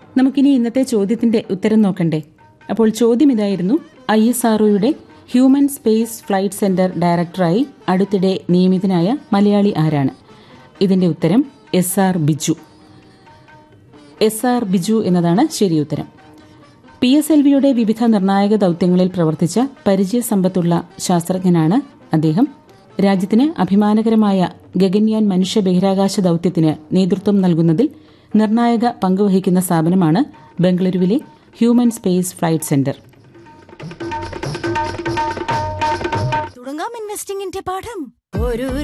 നമുക്കിനി ഇന്നത്തെ ചോദ്യത്തിന്റെ ഉത്തരം നോക്കണ്ടേ അപ്പോൾ ചോദ്യം ഇതായിരുന്നു ഐ എസ് ആർഒയുടെ ഹ്യൂമൻ സ്പേസ് ഫ്ലൈറ്റ് സെന്റർ ഡയറക്ടറായി അടുത്തിടെ നിയമിതനായ മലയാളി ആരാണ് ഇതിന്റെ ഉത്തരം S R Biju S R Biju എന്നതാണ് ശരി ഉത്തരം പി എസ് എൽ വിയുടെ വിവിധ നിർണായക ദൌത്യങ്ങളിൽ പ്രവർത്തിച്ച പരിചയസമ്പത്തുള്ള ശാസ്ത്രജ്ഞനാണ് അദ്ദേഹം രാജ്യത്തിന് അഭിമാനകരമായ ഗഗൻയാൻ മനുഷ്യ ബഹിരാകാശ ദൌത്യത്തിന് നേതൃത്വം നൽകുന്നതിൽ നിർണായക പങ്കുവഹിക്കുന്ന സ്ഥാപനമാണ് ബംഗളൂരുവിലെ ഹ്യൂമൻ സ്പേസ് ഫ്ലൈറ്റ് സെന്റർ തുടങ്ങാം ഇൻവെസ്റ്റിംഗിന്റെ പാഠം ഒരു